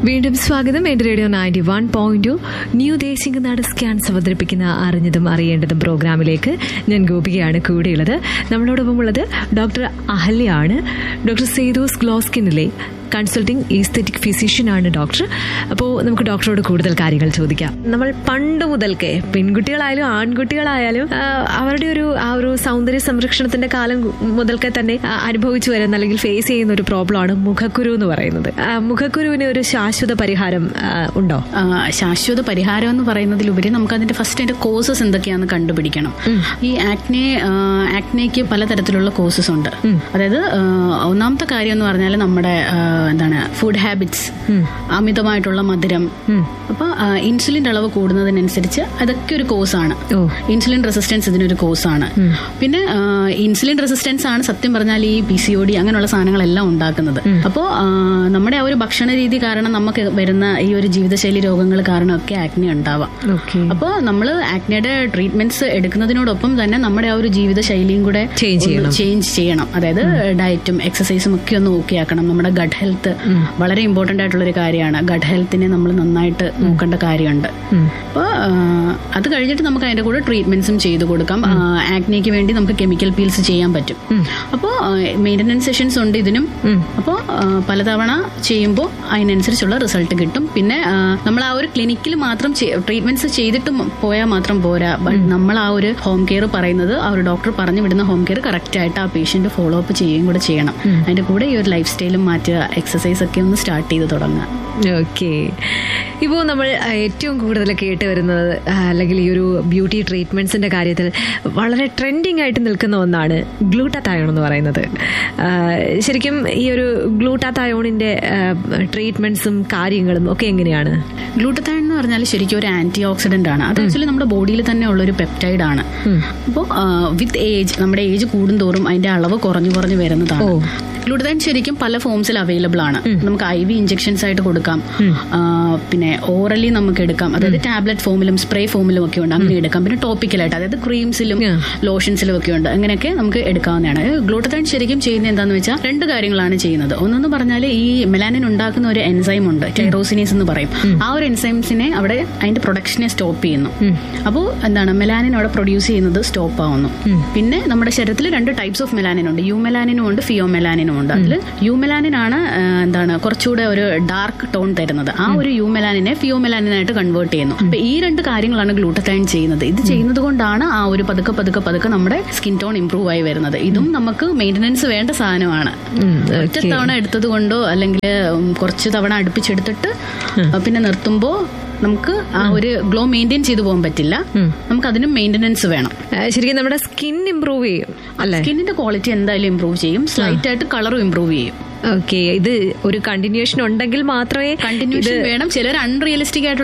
വീണ്ടും സ്വാഗതം എന്റെ radio ninety one point new Deshinganad scans അവതരിപ്പിക്കുന്ന അറിഞ്ഞതും അറിയേണ്ടതും പ്രോഗ്രാമിലേക്ക് ഞാൻ ഗോപികയാണ് കൂടെയുള്ളത് നമ്മളോടൊപ്പം ഉള്ളത് ഡോക്ടർ അഹല്യയാണ് ഡോക്ടർ സേതോസ് ഗ്ലോസ്കിനിലെ കൺസൾട്ടിംഗ് ഈസ്തെറ്റിക് ഫിസിഷ്യൻ ആണ് ഡോക്ടർ അപ്പോൾ നമുക്ക് ഡോക്ടറോട് കൂടുതൽ കാര്യങ്ങൾ ചോദിക്കാം നമ്മൾ പണ്ട് മുതൽക്കേ പെൺകുട്ടികളായാലും ആൺകുട്ടികളായാലും ആ, അവരുടെ ഒരു ആ ഒരു സൗന്ദര്യ സംരക്ഷണത്തിന്റെ കാലം മുതൽക്കേ തന്നെ ആ, അനുഭവിച്ചു വരുന്ന അല്ലെങ്കിൽ ഫേസ് ചെയ്യുന്ന ഒരു പ്രോബ്ലമാണ് മുഖക്കുരു എന്ന് പറയുന്നത് ആ, മുഖക്കുരുവിന് ഒരു ശാശ്വത പരിഹാരം ആ, ഉണ്ടോ ആ, ശാശ്വത പരിഹാരം എന്ന് പറയുന്നതിലുപരി നമുക്ക് അതിന്റെ ഫസ്റ്റ് അതിന്റെ കോസസ് എന്തൊക്കെയാണെന്ന് കണ്ടുപിടിക്കണം ഈ ആക്നെ ആക്നയ്ക്ക് പലതരത്തിലുള്ള കോസസ് ഉണ്ട് അതായത് ആ, ഒന്നാമത്തെ കാര്യം എന്ന് പറഞ്ഞാൽ നമ്മുടെ ആ, എന്താണ് ഫുഡ് ഹാബിറ്റ്സ് അമിതമായിട്ടുള്ള മധുരം അപ്പൊ ആ, ഇൻസുലിൻ അളവ് കൂടുന്നതിനനുസരിച്ച് അതൊക്കെ ഒരു കോസാണ് ഓ. ഇൻസുലിൻ റെസിസ്റ്റൻസ് ഇതിനൊരു കോസാണ് പിന്നെ ആ, ഇൻസുലിൻ റെസിസ്റ്റൻസ് ആണ് സത്യം പറഞ്ഞാൽ ഈ പി സി ഒ ഡി അങ്ങനെയുള്ള സാധനങ്ങളെല്ലാം ഉണ്ടാക്കുന്നത് അപ്പോൾ നമ്മുടെ ആ ഒരു ഭക്ഷണ രീതി കാരണം നമുക്ക് വരുന്ന ഈ ഒരു ജീവിതശൈലി രോഗങ്ങൾ കാരണമൊക്കെ ആക്നെ ഉണ്ടാവാം ഓക്കെ അപ്പോൾ നമ്മൾ ആക്നെയുടെ ട്രീറ്റ്മെന്റ്സ് എടുക്കുന്നതിനോടൊപ്പം തന്നെ നമ്മുടെ ആ ഒരു ജീവിതശൈലിയും കൂടെ Change ചെയ്യണം. ചേഞ്ച് ചെയ്യണം അതായത് ഡയറ്റും എക്സസൈസും ഒക്കെ ഒന്ന് ഓക്കെ ആക്കണം നമ്മുടെ ഗഡ് ഹെൽത്ത് വളരെ ഇമ്പോർട്ടന്റ് ആയിട്ടുള്ള ഒരു കാര്യമാണ് ഗഡ് ഹെൽത്തിനെ നമ്മൾ നന്നായിട്ട് നോക്കേണ്ട കാര്യമുണ്ട് അപ്പോൾ അത് കഴിഞ്ഞിട്ട് നമുക്ക് അതിന്റെ കൂടെ ട്രീറ്റ്മെന്റ്സും ചെയ്തു കൊടുക്കാം ആക്നെക്ക് വേണ്ടി നമുക്ക് കെമിക്കൽ പീൽസ് ചെയ്യാൻ പറ്റും അപ്പോൾ മെയിൻ്റനൻസ് സെഷൻസ് ഉണ്ട് ഇതിനും അപ്പോൾ പലതവണ ചെയ്യുമ്പോൾ അതിനനുസരിച്ചുള്ള റിസൾട്ട് കിട്ടും പിന്നെ ആ, നമ്മൾ ആ ഒരു ക്ലിനിക്കിൽ മാത്രം ട്രീറ്റ്മെന്റ്സ് ചെയ്തിട്ട് മ- പോയാൽ മാത്രം പോരാ ബട്ട് നമ്മൾ ആ ഒരു ഹോം കെയർ പറയുന്നത് ആ ഒരു ഡോക്ടർ പറഞ്ഞു വിടുന്ന ഹോം കെയർ കറക്റ്റ് ആയിട്ട് ആ പേഷ്യന്റ് ഫോളോ അപ്പ് ചെയ്യുകയും കൂടെ ചെയ്യണം അതിന്റെ കൂടെ ഈ ഒരു ലൈഫ് സ്റ്റൈലും മാറ്റുക എക്സസൈസ് ഒക്കെ ഒന്ന് സ്റ്റാർട്ട് ചെയ്ത് തുടങ്ങുക ഓക്കെ ഇപ്പോൾ നമ്മൾ ആ, ഏറ്റവും കൂടുതൽ കേട്ട് വരുന്നത് ആ, അല്ലെങ്കിൽ ഈ ഒരു ബ്യൂട്ടി ട്രീറ്റ്മെന്റ്സിന്റെ കാര്യത്തിൽ വളരെ ട്രെൻഡിങ് ആയിട്ട് നിൽക്കുന്ന ഒന്നാണ് ഗ്ലൂട്ടാത്തയോൺ എന്ന് പറയുന്നത് ആ, ശരിക്കും ഈ ഒരു ഗ്ലൂട്ടാത്തയോണിന്റെ ട്രീറ്റ്മെന്റ്സും കാര്യങ്ങളും ഒക്കെ എങ്ങനെയാണ് ഗ്ലൂട്ടത്തൈൻ എന്ന് പറഞ്ഞാൽ ശരിക്കും ഒരു ആന്റി ഓക്സിഡന്റ് ആണ് അത് ആക്ച്വലി നമ്മുടെ ബോഡിയിൽ തന്നെ ഉള്ള ഒരു പെപ്റ്റൈഡ് ആണ് അപ്പോൾ വിത്ത് ഏജ് നമ്മുടെ ഏജ് കൂടുന്തോറും അതിന്റെ അളവ് കുറഞ്ഞു കുറഞ്ഞു വരുന്നതാണ് ഓ. ഗ്ലൂട്ടതൈൻ ശരിക്കും പല ഫോംസിൽ അവൈലബിൾ ആണ് നമുക്ക് ഐ വി ഇഞ്ചെക്ഷൻസ് ആയിട്ട് കൊടുക്കാം ആ, പിന്നെ ഓറലി നമുക്ക് എടുക്കാം അതായത് ടാബ്ലറ്റ് ഫോമിലും സ്പ്രേ ഫോമിലും ഒക്കെ ഉണ്ട് അങ്ങനെ എടുക്കാം പിന്നെ ടോപ്പിക്കലായിട്ട് അതായത് ക്രീംസിലും Yeah. ലോഷൻസിലും ഒക്കെ ഉണ്ട് അങ്ങനെയൊക്കെ നമുക്ക് എടുക്കാവുന്നതാണ് ഗ്ലൂട്ടതൈൻ ശരിക്കും ചെയ്യുന്നത് എന്താണെന്ന് വെച്ചാൽ രണ്ട് കാര്യങ്ങളാണ് ചെയ്യുന്നത് ഒന്നെന്ന് പറഞ്ഞാൽ ഈ മെലാനിൻ ഉണ്ടാക്കുന്ന ഒരു എൻസൈം ഉണ്ട് ടൈറോസിനീസ് എന്ന് പറയും ആ ഒരു എൻസൈംസിനെ അവിടെ അതിന്റെ പ്രൊഡക്ഷനെ സ്റ്റോപ്പ് ചെയ്യുന്നു അപ്പോൾ എന്താണ് മെലാനിൻ അവിടെ പ്രൊഡ്യൂസ് ചെയ്യുന്നത് സ്റ്റോപ്പ് ആവുന്നു പിന്നെ നമ്മുടെ ശരീരത്തിൽ രണ്ട് ടൈപ്സ് ഓഫ് മെലാനിൻ ഉണ്ട് യു മെലാനിനും ഉണ്ട് ഫിയോ മെലാനിനും ഉണ്ട് അതിൽ യു മെലാനിൻ ആണ് ആ, എന്താണ് കുറച്ചുകൂടെ ഒരു ഡാർക്ക് ടോൺ തരുന്നത് ആ ഒരു യു മെലാനിനെ ഫിയോ മെലാനിനായിട്ട് കൺവേർട്ട് ചെയ്യുന്നു അപ്പൊ ഈ രണ്ട് കാര്യങ്ങളാണ് ഗ്ലൂട്ടത്തൈൻ ചെയ്യുന്നത് ഇത് ചെയ്യുന്നത് കൊണ്ടാണ് ആ ഒരു പതുക്കെ പതുക്കെ പതുക്കെ നമ്മുടെ സ്കിൻ ടോൺ ഇംപ്രൂവ് ആയി വരുന്നത് ഇതും നമുക്ക് മെയിൻ്റനൻസ് വേണ്ട സാധനമാണ് ഉം, ഒറ്റ okay. തവണ എടുത്തത് കൊണ്ടോ അല്ലെങ്കിൽ ഉം, കുറച്ച് തവണ അടുപ്പിച്ചെടുത്തിട്ട് പിന്നെ നിർത്തുമ്പോൾ നമുക്ക് ആ ഒരു ഗ്ലോ മെയിൻറ്റെയിൻ ചെയ്തു പോകാൻ പറ്റില്ല നമുക്ക് അതിനും മെയിൻ്റനൻസ് വേണം ആ, ശരിക്കും നമ്മുടെ സ്കിൻ ഇമ്പ്രൂവ് ചെയ്യും അല്ലേ സ്കിന്നിന്റെ ക്വാളിറ്റി എന്തായാലും ഇംപ്രൂവ് ചെയ്യും സ്ലൈറ്റ് ആയിട്ട് കളറും ഇംപ്രൂവ് ചെയ്യും ഓക്കെ ഇത് ഒരു കണ്ടിന്യൂഷൻ ഉണ്ടെങ്കിൽ മാത്രമേ കണ്ടിന്യൂഷൻ വേണം ചിലർ അൺറിയലിസ്റ്റിക് ആയിട്ടുള്ള